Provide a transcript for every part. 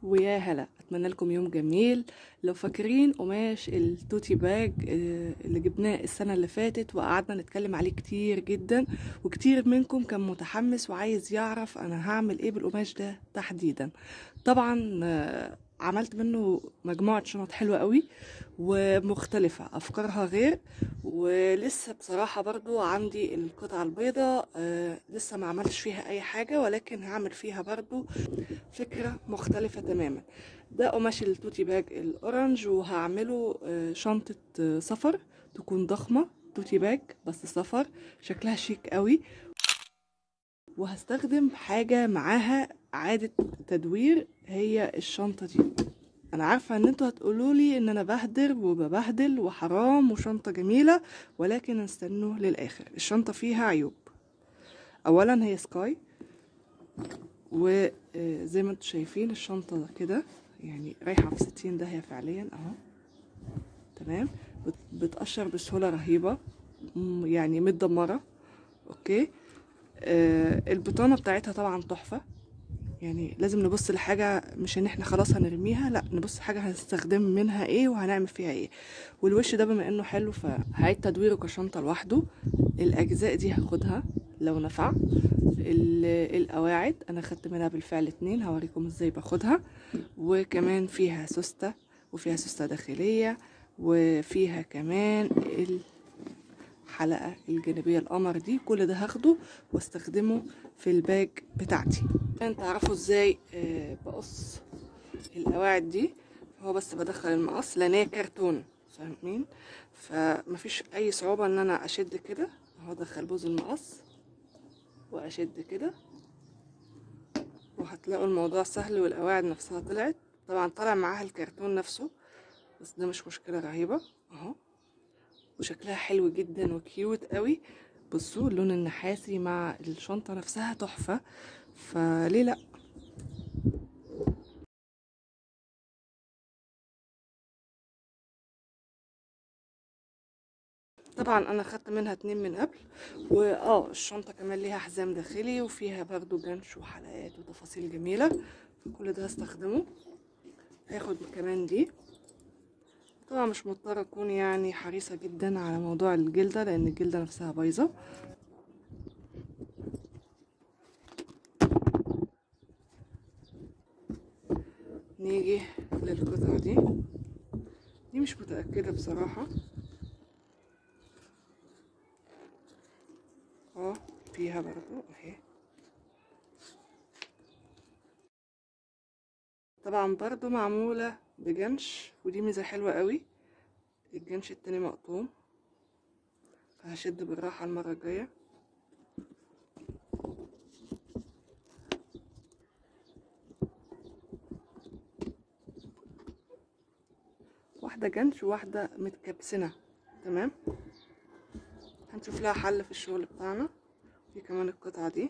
ويا هلا اتمنى لكم يوم جميل لو فاكرين قماش التوتي باج آه، اللي جبناه السنه اللي فاتت وقعدنا نتكلم عليه كتير جدا وكتير منكم كان متحمس وعايز يعرف انا هعمل ايه بالقماش ده تحديدا طبعا آه، عملت منه مجموعة شنط حلوة قوي ومختلفة أفكارها غير ولسه بصراحة برضو عندي القطعة البيضاء آه لسه ما عملتش فيها أي حاجة ولكن هعمل فيها برضو فكرة مختلفة تماما ده قماش التوتي باج الأورنج وهعمله آه شنطة آه سفر تكون ضخمة توتي باج بس سفر شكلها شيك قوي وهستخدم حاجة معاها عادة تدوير هي الشنطة دي انا عارفة ان انتوا هتقولوا لي ان انا بهدر وببهدل وحرام وشنطة جميلة ولكن استنوا للاخر الشنطة فيها عيوب اولا هي سكاي وزي ما انتوا شايفين الشنطة كده يعني رايحة في ستين داهية فعليا اهو تمام بت- بتقشر بسهولة رهيبة م- يعني متدمرة اوكي آه البطانة بتاعتها طبعا تحفة يعني لازم نبص لحاجة مش ان احنا خلاص هنرميها لا نبص حاجة هنستخدم منها ايه وهنعمل فيها ايه والوش ده بما انه حلو فهعيد تدويره كشنطة لوحده الاجزاء دي هاخدها لو نفع ال- القواعد انا خدت منها بالفعل اتنين هوريكم ازاي باخدها وكمان فيها سوستة وفيها سوستة داخلية وفيها كمان الحلقة الجانبية القمر دي كل ده هاخده واستخدمه في الباج بتاعتي عشان تعرفوا ازاي آه، بقص القواعد دي هو بس بدخل المقص لان هي كرتون فاهمين فمفيش اي صعوبة ان انا اشد كده اهو ادخل بوز المقص واشد كده وهتلاقوا الموضوع سهل والقواعد نفسها طلعت طبعا طلع معاها الكرتون نفسه بس ده مش مشكلة رهيبة اهو وشكلها حلو جدا وكيوت قوي بصوا اللون النحاسي مع الشنطة نفسها تحفة فليه لا طبعا انا خدت منها اتنين من قبل واه الشنطة كمان ليها حزام داخلي وفيها برضو جنش وحلقات وتفاصيل جميلة كل ده هستخدمه هاخد كمان دي طبعا مش مضطرة اكون يعني حريصة جدا على موضوع الجلدة لان الجلدة نفسها بايظة نيجي للقطعة دي دي مش متأكدة بصراحة اه فيها برضو اهي طبعا برضو معمولة بجنش ودي ميزة حلوة قوي الجنش التاني مقطوم فهشد بالراحة المرة الجاية واحدة جنش وواحدة متكبسنة تمام هنشوف لها حل في الشغل بتاعنا في كمان القطعة دي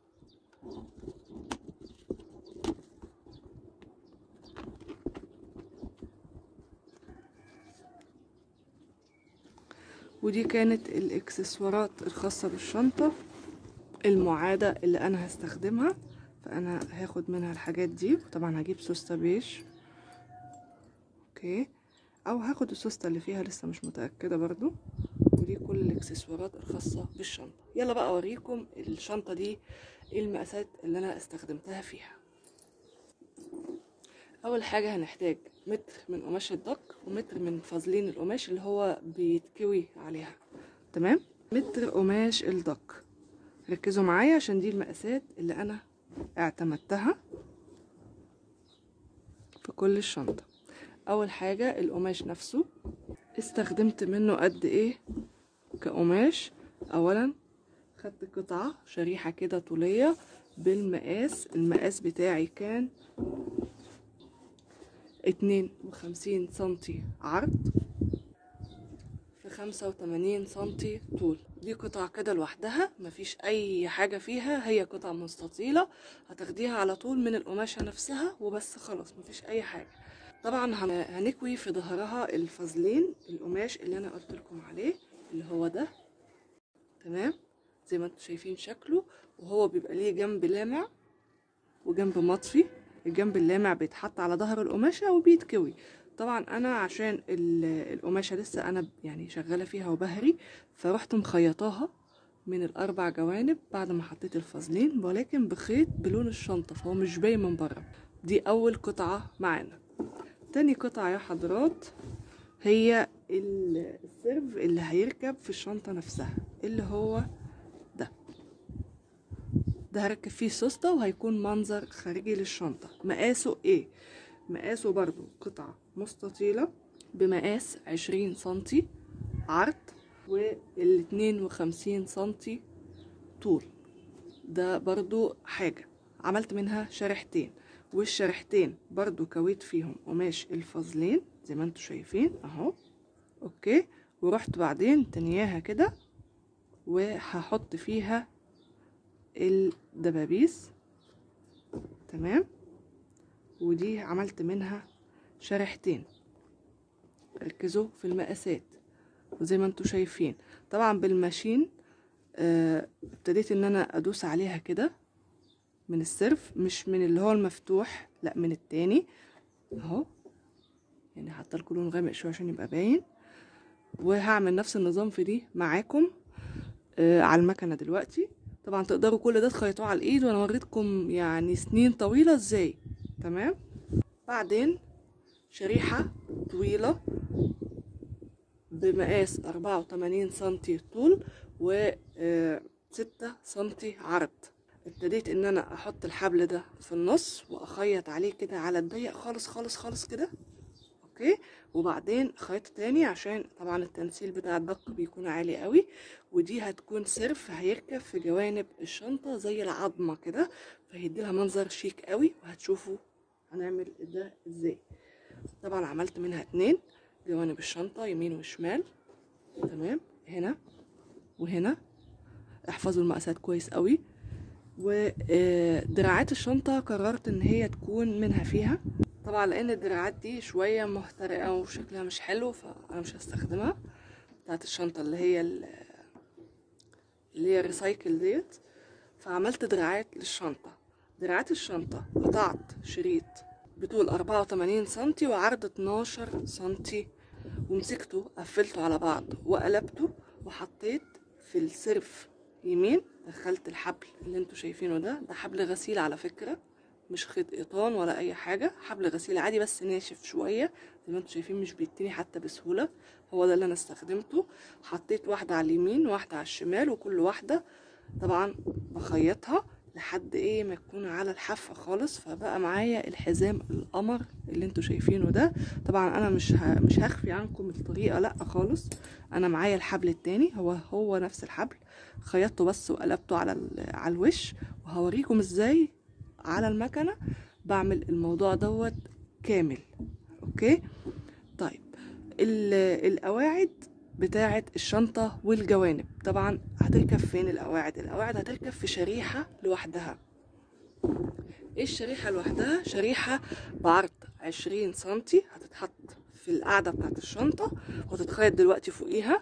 ودي كانت الاكسسوارات الخاصة بالشنطة المعادة اللي انا هستخدمها فانا هاخد منها الحاجات دي وطبعا هجيب سوستة بيج اوكي او هاخد السوستة اللي فيها لسه مش متأكدة برضو ودي كل الاكسسوارات الخاصة بالشنطة يلا بقى اوريكم الشنطة دي ايه المقاسات اللي انا استخدمتها فيها اول حاجة هنحتاج متر من قماش الدك ومتر من فازلين القماش اللي هو بيتكوي عليها تمام متر قماش الدك ركزوا معايا عشان دي المقاسات اللي انا اعتمدتها في كل الشنطة اول حاجة القماش نفسه استخدمت منه قد ايه كقماش اولا خدت قطعة شريحة كده طولية بالمقاس المقاس بتاعي كان اتنين وخمسين سنتي عرض في خمسة وتمانين سنتي طول دي قطع كده لوحدها مفيش اي حاجة فيها هي قطع مستطيلة هتاخديها على طول من القماشة نفسها وبس خلاص مفيش اي حاجة طبعا هن- هنكوي في ظهرها الفازلين القماش اللي انا قلت لكم عليه اللي هو ده تمام زي ما انتم شايفين شكله وهو بيبقى ليه جنب لامع وجنب مطفي الجنب اللامع بيتحط على ظهر القماشة وبيتكوي طبعا انا عشان ال- القماشة لسه انا يعني شغالة فيها وبهري فرحت مخيطاها من الاربع جوانب بعد ما حطيت الفازلين ولكن بخيط بلون الشنطة فهو مش باين من بره دي اول قطعة معانا تاني قطعة يا حضرات هي ال- السيرف اللي هيركب في الشنطة نفسها اللي هو ده ده هركب فيه سوسته وهيكون منظر خارجي للشنطة مقاسه ايه مقاسه برضو قطعة مستطيلة بمقاس عشرين سنتي عرض والاتنين وخمسين سنتي طول ده برضو حاجة عملت منها شريحتين والشريحتين برضو كويت فيهم قماش الفازلين زي ما انتوا شايفين اهو اوكي ورحت بعدين تنياها كده وهحط فيها الدبابيس تمام ودي عملت منها شريحتين ركزوا في المقاسات وزي ما انتوا شايفين طبعا بالماشين آه، ابتديت ان انا ادوس عليها كده من السيرف مش من اللي هو المفتوح لا من التاني اهو يعني حتى لكم لون غامق شويه عشان يبقى باين وهعمل نفس النظام في دي معاكم آه على المكنه دلوقتي طبعا تقدروا كل ده تخيطوه على الايد وانا وريتكم يعني سنين طويله ازاي تمام بعدين شريحه طويله بمقاس أربعة وتمانين سنتي طول و آه، ستة سنتي عرض ابتديت ان انا احط الحبل ده في النص واخيط عليه كده على الضيق خالص خالص خالص كده اوكي وبعدين خيط تاني عشان طبعا التنسيل بتاع الدق بيكون عالي قوي ودي هتكون سيرف هيركب في جوانب الشنطة زي العظمة كده فهيديلها منظر شيك قوي وهتشوفوا هنعمل ده ازاي طبعا عملت منها اتنين جوانب الشنطة يمين وشمال تمام هنا وهنا احفظوا المقاسات كويس قوي ودراعات الشنطة قررت ان هي تكون منها فيها طبعا لان الدراعات دي شوية محترقة وشكلها مش حلو فانا مش هستخدمها بتاعت الشنطة اللي هي ال- اللي هي الريسايكل ديت فعملت دراعات للشنطة دراعات الشنطة قطعت شريط بطول أربعة وتمانين سنتي وعرض اتناشر سنتي ومسكته قفلته على بعض وقلبته وحطيت في السرف يمين دخلت الحبل اللي انتوا شايفينه ده ده حبل غسيل على فكرة مش خيط قيطان ولا اي حاجة حبل غسيل عادي بس ناشف شوية زي ما انتوا شايفين مش بيتني حتى بسهولة هو ده اللي انا استخدمته حطيت واحدة على اليمين واحدة على الشمال وكل واحدة طبعا بخيطها لحد ايه ما يكون على الحافة خالص فبقى معايا الحزام القمر اللي انتوا شايفينه ده طبعا انا مش ه... مش هخفي عنكم الطريقة لا خالص انا معايا الحبل التاني هو هو نفس الحبل خيطته بس وقلبته على ال... على الوش وهوريكم ازاي على المكنة بعمل الموضوع دوت كامل اوكي طيب ال- القواعد بتاعة الشنطة والجوانب طبعا هتركب فين القواعد القواعد هتركب في شريحة لوحدها ايه الشريحة لوحدها شريحة بعرض عشرين سنتي هتتحط في القاعدة بتاعت الشنطة وتتخيط دلوقتي فوقيها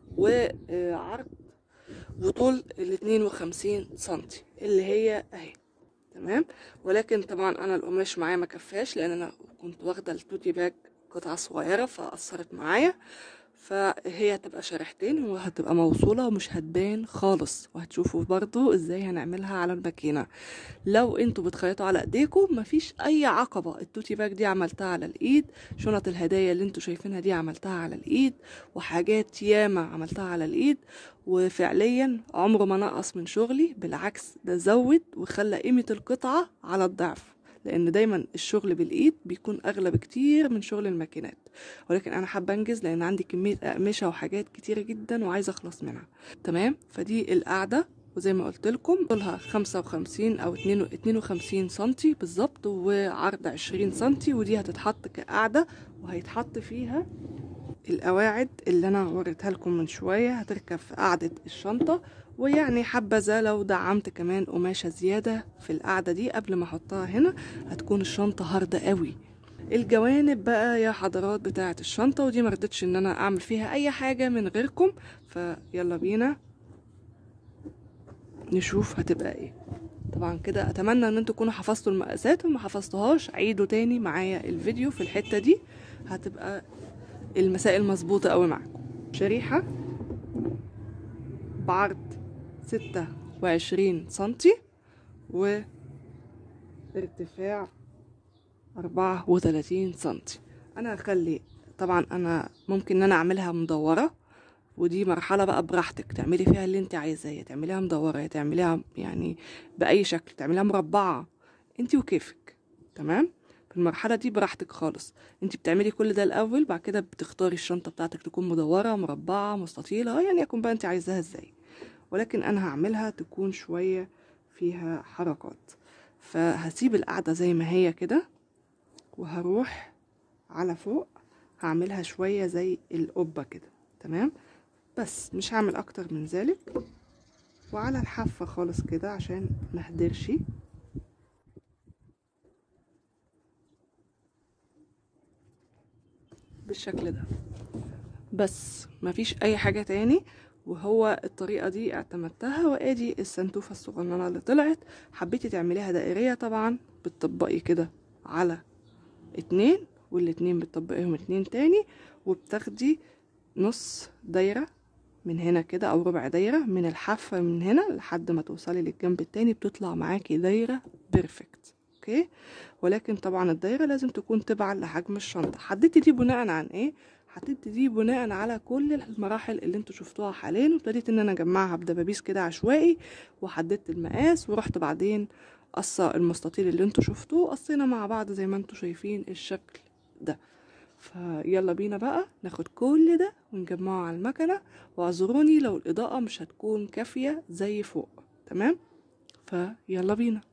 وعرض وطول الاتنين وخمسين سنتي اللي هي اهي تمام ولكن طبعا انا القماش معايا ما كفاش لان انا كنت واخده التوتي باج قطعه صغيره فاثرت معايا فهي هتبقى شريحتين وهتبقى موصولة ومش هتبان خالص وهتشوفوا برضو ازاي هنعملها على الماكينة لو انتوا بتخيطوا على ايديكم مفيش اي عقبة التوتي باج دي عملتها على الايد شنط الهدايا اللي انتوا شايفينها دي عملتها على الايد وحاجات ياما عملتها على الايد وفعليا عمره ما نقص من شغلي بالعكس ده زود وخلى قيمة القطعة على الضعف لان دايما الشغل بالايد بيكون اغلى بكتير من شغل الماكينات ولكن انا حابه انجز لان عندي كميه اقمشه وحاجات كتيره جدا وعايزه اخلص منها تمام فدي القاعده وزي ما قلت لكم طولها 55 او 52 سنتي بالظبط وعرض 20 سنتي ودي هتتحط كقاعده وهيتحط فيها القواعد اللي انا وريتها لكم من شويه هتركب في قاعده الشنطه ويعني حبذا لو دعمت كمان قماشه زياده في القاعده دي قبل ما احطها هنا هتكون الشنطه هارده قوي الجوانب بقى يا حضرات بتاعه الشنطه ودي مرضتش ان انا اعمل فيها اي حاجه من غيركم فيلا بينا نشوف هتبقى ايه طبعا كده اتمنى ان انتوا تكونوا حفظتوا المقاسات وما حفظتوهاش عيدوا تاني معايا الفيديو في الحته دي هتبقى المسائل مظبوطه قوي معاكم شريحه بعرض ستة وعشرين سنتي وارتفاع أربعة وتلاتين سنتي أنا هخلي طبعا أنا ممكن إن أنا أعملها مدورة ودي مرحلة بقى براحتك تعملي فيها اللي انت عايزاه يا تعمليها مدورة يا تعمليها يعني بأي شكل تعمليها مربعة انت وكيفك تمام في المرحلة دي براحتك خالص انت بتعملي كل ده الأول بعد كده بتختاري الشنطة بتاعتك تكون مدورة مربعة مستطيلة يعني يكون بقى انت عايزاها ازاي ولكن انا هعملها تكون شوية فيها حركات فهسيب القاعدة زي ما هي كده وهروح على فوق هعملها شوية زي القبة كده تمام بس مش هعمل اكتر من ذلك وعلى الحافة خالص كده عشان مهدرش بالشكل ده بس مفيش اي حاجة تاني وهو الطريقة دي اعتمدتها وادي السنتوفة الصغننة اللي طلعت حبيتي تعمليها دائرية طبعا بتطبقي كده على اتنين والاتنين بتطبقيهم اتنين تاني وبتاخدي نص دايرة من هنا كده او ربع دايرة من الحافة من هنا لحد ما توصلي للجنب التاني بتطلع معاكي دايرة بيرفكت اوكي ولكن طبعا الدايرة لازم تكون تبعا لحجم الشنطة حددتي دي بناء عن ايه حددت دي بناء على كل المراحل اللي انتوا شفتوها حاليا وابتديت ان انا اجمعها بدبابيس كده عشوائي وحددت المقاس ورحت بعدين قصة المستطيل اللي انتوا شفتوه قصينا مع بعض زي ما انتوا شايفين الشكل ده فيلا بينا بقى ناخد كل ده ونجمعه على المكنة واعذروني لو الإضاءة مش هتكون كافية زي فوق تمام فيلا بينا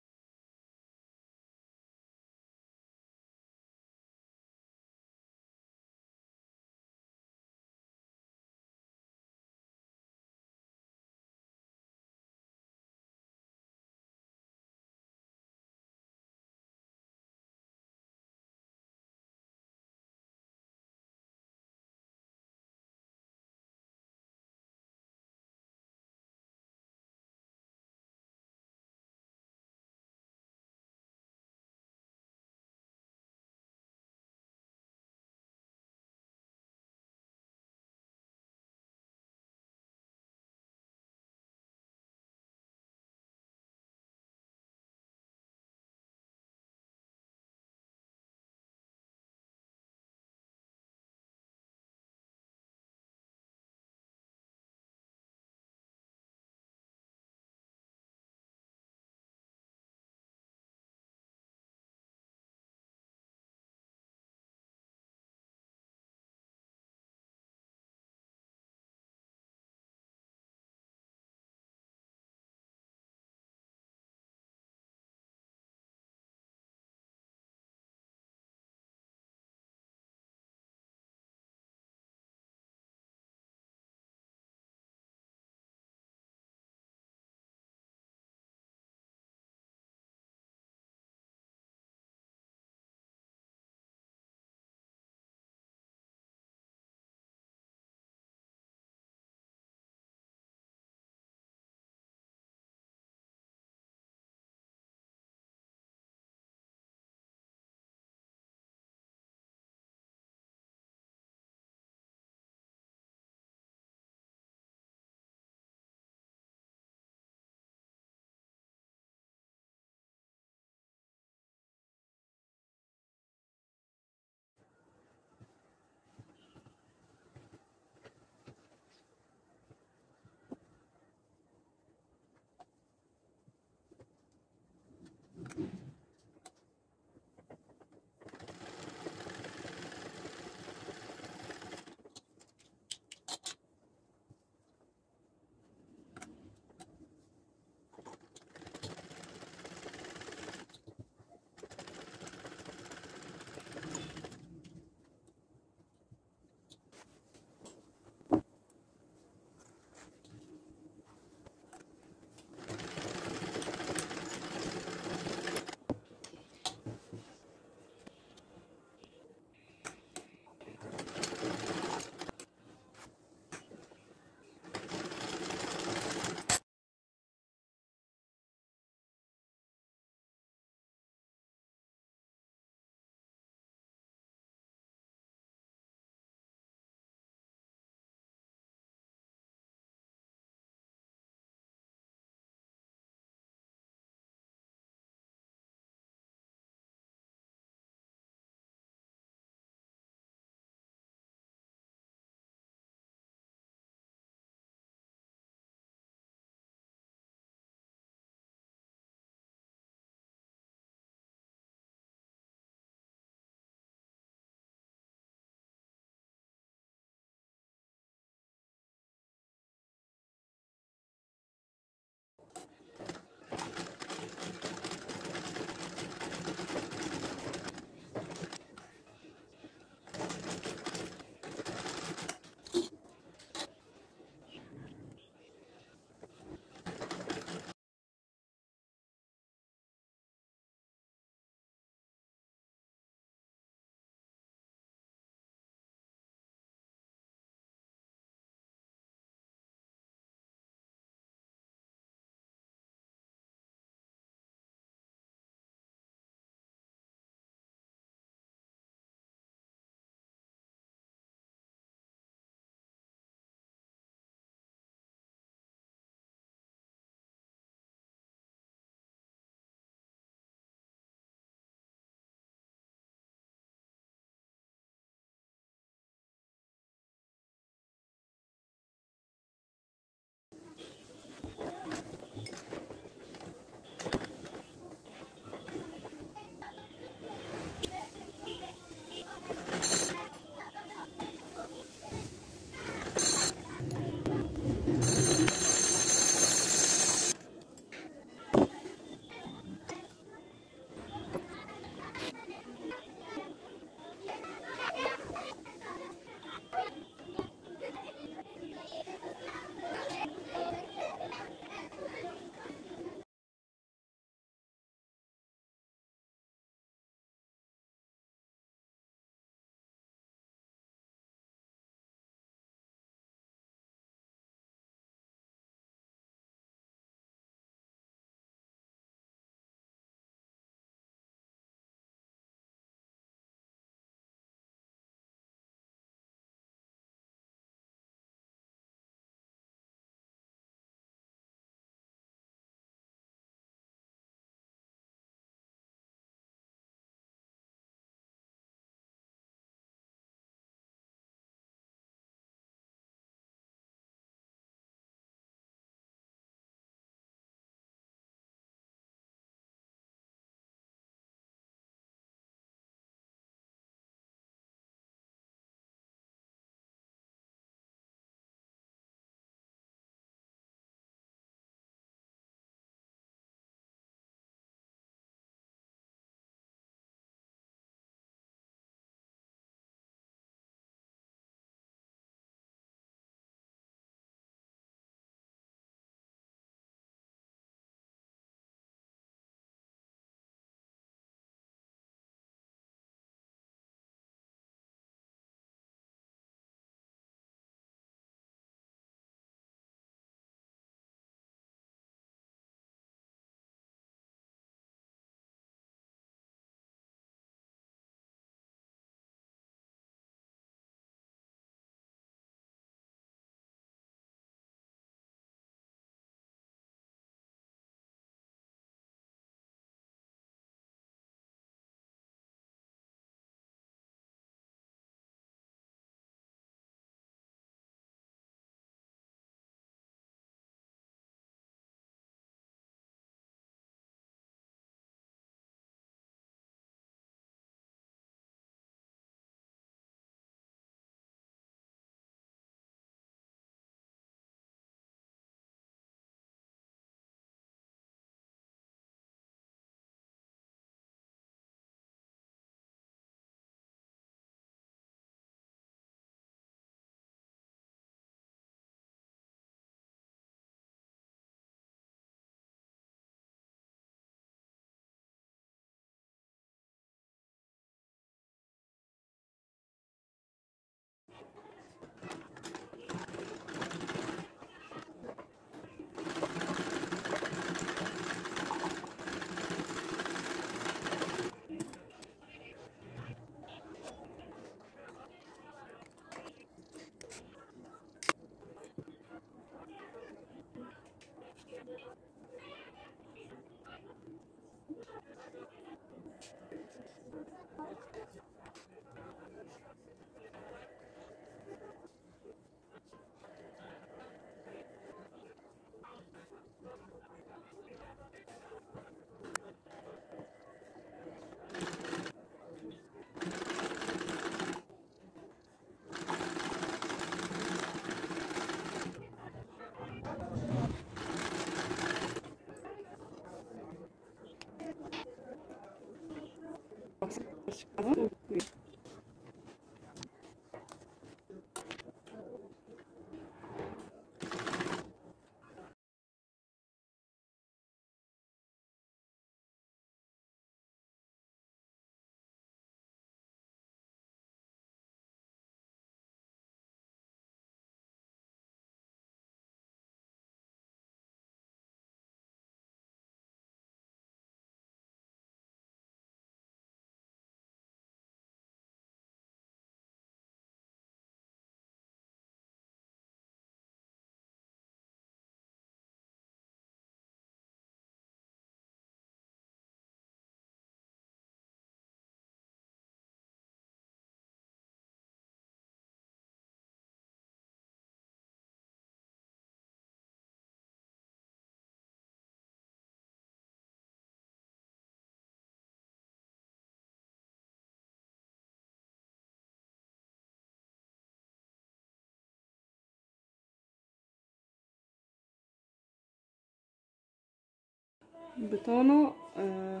بطانة آه،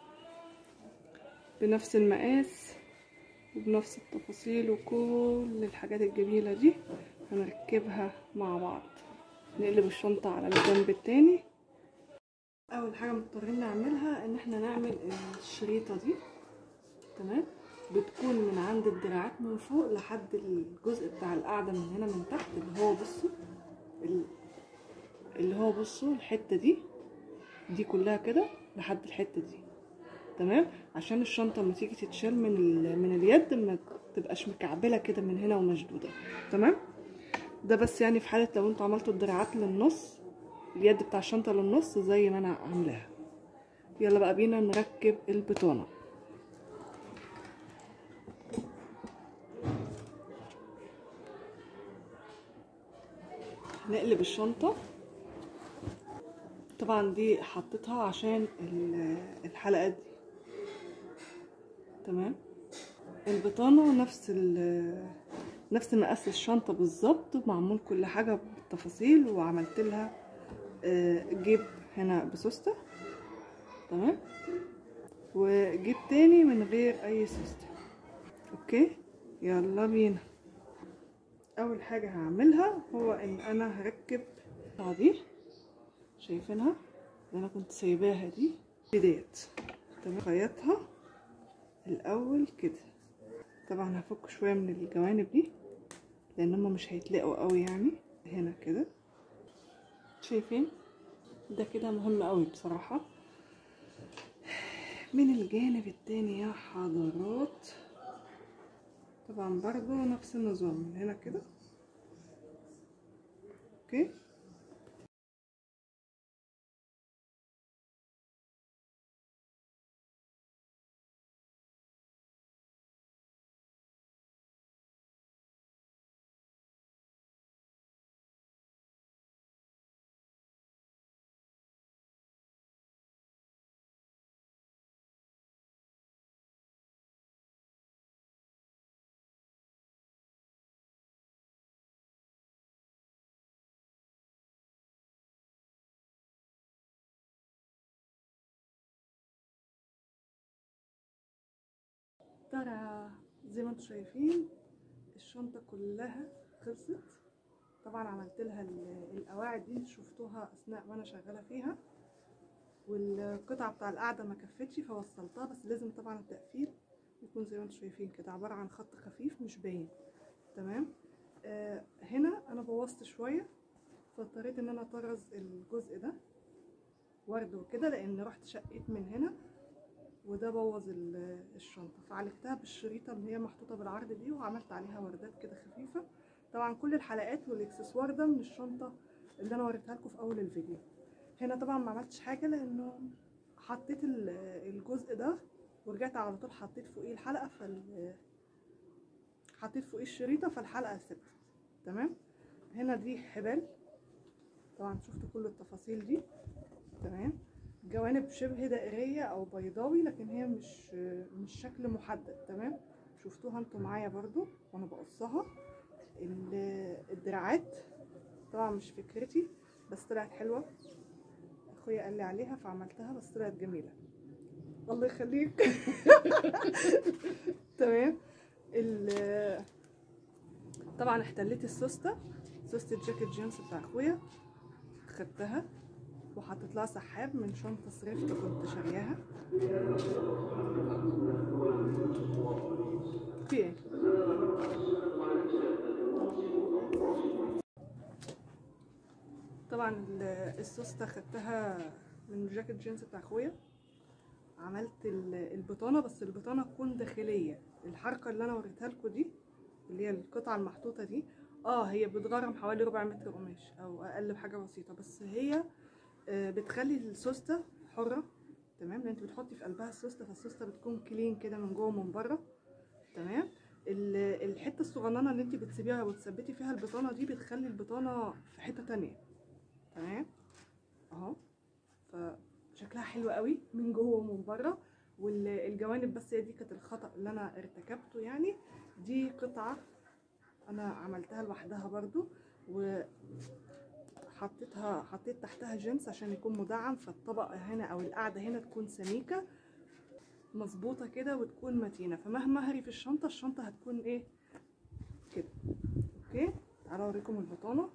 بنفس المقاس وبنفس التفاصيل وكل الحاجات الجميلة دي هنركبها مع بعض نقلب الشنطة على الجنب التاني أول حاجة مضطرين نعملها إن احنا نعمل الشريطة دي تمام بتكون من عند الدراعات من فوق لحد الجزء بتاع القاعدة من هنا من تحت اللي هو بصوا ال- اللي هو بصوا الحتة دي دي كلها كده لحد الحته دي تمام عشان الشنطه لما تيجي تتشال من ال... من اليد ما تبقاش مكعبله كده من هنا ومشدوده تمام ده بس يعني في حاله لو انتوا عملتوا الدراعات للنص اليد بتاع الشنطه للنص زي ما انا عاملاها يلا بقى بينا نركب البطانه نقلب الشنطه طبعا دي حطيتها عشان ال- الحلقات دي تمام البطانة نفس ال نفس مقاس الشنطة بالظبط معمول كل حاجة بالتفاصيل وعملت لها آه، جيب هنا بسوستة تمام وجيب تاني من غير اي سوستة اوكي يلا بينا اول حاجة هعملها هو ان انا هركب دي شايفينها اللي انا كنت سايباها دي بدايات تمام خيطها الاول كده طبعا هفك شويه من الجوانب دي لان هما مش هيتلاقوا قوي يعني هنا كده شايفين ده كده مهم قوي بصراحه من الجانب التاني يا حضرات طبعا برضو نفس النظام من هنا كده اوكي ترى زي ما انتم شايفين الشنطة كلها خلصت طبعا عملت لها ال- القواعد دي شفتوها اثناء وانا شغالة فيها والقطعة بتاع القاعدة ما كفتش فوصلتها بس لازم طبعا التقفيل يكون زي ما انتم شايفين كده عبارة عن خط خفيف مش باين تمام آه هنا انا بوظت شوية فاضطريت ان انا اطرز الجزء ده ورد وكده لان رحت شقيت من هنا وده بوظ ال- الشنطه فعالجتها بالشريطه اللي هي محطوطه بالعرض دي وعملت عليها وردات كده خفيفه طبعا كل الحلقات والاكسسوار ده من الشنطه اللي انا وريتها لكم في اول الفيديو هنا طبعا ما عملتش حاجه لانه حطيت ال- الجزء ده ورجعت على طول حطيت فوقيه الحلقه فال حطيت فوقيه الشريطه فالحلقه ثبتت تمام هنا دي حبال طبعا شفتوا كل التفاصيل دي تمام جوانب شبه دائرية او بيضاوي لكن هي مش مش شكل محدد تمام شفتوها انتوا معايا برضو وانا بقصها ال- الدراعات طبعا مش فكرتي بس طلعت حلوة اخويا قال لي عليها فعملتها بس طلعت جميلة الله يخليك طبعا احتليت السوسته سوسته جاكيت جينز بتاع اخويا خدتها وحطيت لها سحاب من شنطه صرفت كنت شارياها في ايه طبعا ال- السوسته خدتها من جاكيت جينز بتاع اخويا عملت ال- البطانه بس البطانه تكون داخليه الحركه اللي انا وريتها لكم دي اللي هي القطعه المحطوطه دي اه هي بتغرم حوالي ربع متر قماش او اقل بحاجه بسيطه بس هي آه، بتخلي السوسته حره تمام لان انت بتحطي في قلبها السوسته فالسوسته بتكون كلين كده من جوه ومن بره تمام ال- الحته الصغننه اللي انت بتسيبيها وتثبتي فيها البطانه دي بتخلي البطانه في حته تانية تمام اهو فشكلها حلو قوي من جوه ومن بره والجوانب بس هي دي كانت الخطأ اللي انا ارتكبته يعني دي قطعة انا عملتها لوحدها برضو وحطيتها حطيت تحتها جنس عشان يكون مدعم فالطبقة هنا او القاعدة هنا تكون سميكة مظبوطة كده وتكون متينة فمهما هري في الشنطة الشنطة هتكون ايه كده اوكي تعالوا اوريكم البطانة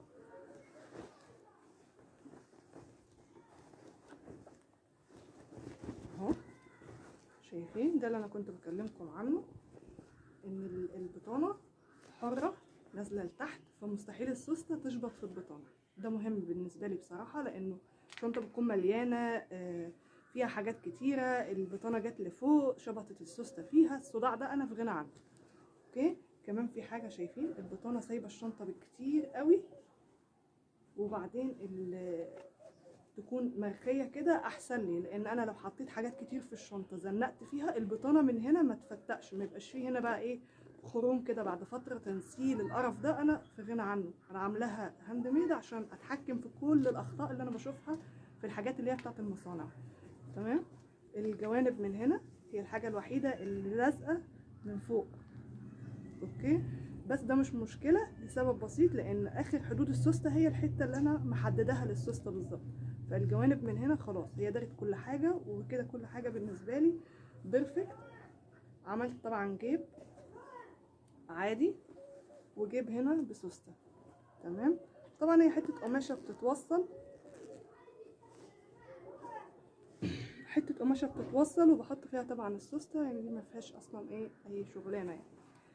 اهو شايفين ده اللي انا كنت بكلمكم عنه ان ال- البطانه حره نازله لتحت فمستحيل السوسته تشبط في البطانه ده مهم بالنسبه لي بصراحه لانه الشنطه بتكون مليانه آه، فيها حاجات كتيره البطانه جت لفوق شبطت السوسته فيها الصداع ده انا في غنى عنه اوكي كمان في حاجه شايفين البطانه سايبه الشنطه بالكتير قوي وبعدين ال- تكون مرخية كده احسن لي لان انا لو حطيت حاجات كتير في الشنطة زنقت فيها البطانة من هنا ما تفتقش ما يبقاش فيه هنا بقى ايه خروم كده بعد فترة تنسيل القرف ده انا في غنى عنه انا عاملاها هاند ميد عشان اتحكم في كل الاخطاء اللي انا بشوفها في الحاجات اللي هي بتاعت المصانع تمام الجوانب من هنا هي الحاجة الوحيدة اللي لازقة من فوق اوكي بس ده مش مشكلة لسبب بسيط لان اخر حدود السوستة هي الحتة اللي انا محددها للسوستة بالظبط فالجوانب من هنا خلاص هي دارت كل حاجة وكده كل حاجة بالنسبة لي بيرفكت عملت طبعا جيب عادي وجيب هنا بسوستة تمام طبعا هي حتة قماشة بتتوصل حتة قماشة بتتوصل وبحط فيها طبعا السوستة يعني دي ما فيهاش اصلا ايه اي شغلانة يعني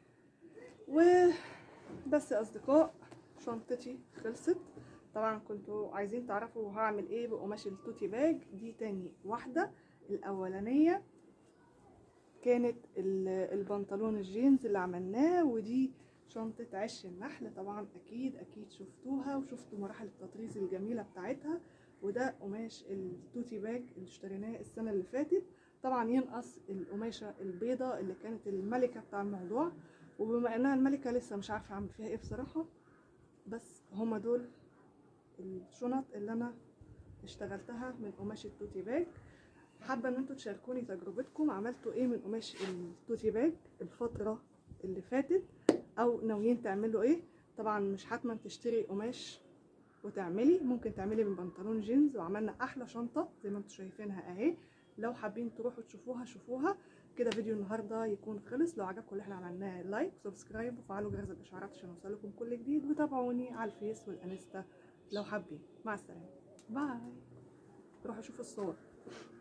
وبس يا اصدقاء شنطتي خلصت طبعا كنتوا عايزين تعرفوا هعمل ايه بقماش التوتي باج دي تاني واحدة الاولانية كانت ال- البنطلون الجينز اللي عملناه ودي شنطة عش النحل طبعا اكيد اكيد شفتوها وشفتوا مراحل التطريز الجميلة بتاعتها وده قماش التوتي باج اللي اشتريناه السنة اللي فاتت طبعا ينقص القماشة البيضة اللي كانت الملكة بتاع الموضوع وبما انها الملكة لسه مش عارفة اعمل فيها ايه بصراحة بس هما دول الشنط اللي انا اشتغلتها من قماش التوتي باج حابه ان انتوا تشاركوني تجربتكم عملتوا ايه من قماش التوتي باج الفتره اللي فاتت او ناويين تعملوا ايه طبعا مش حتما تشتري قماش وتعملي ممكن تعملي من بنطلون جينز وعملنا احلى شنطه زي ما انتوا شايفينها اهي لو حابين تروحوا تشوفوها شوفوها كده فيديو النهارده يكون خلص لو عجبكم اللي احنا عملناه لايك وسبسكرايب وفعلوا جرس الاشعارات عشان يوصلكم كل جديد وتابعوني على الفيس والانستا لو حابين مع السلامه باي روحوا شوفوا الصور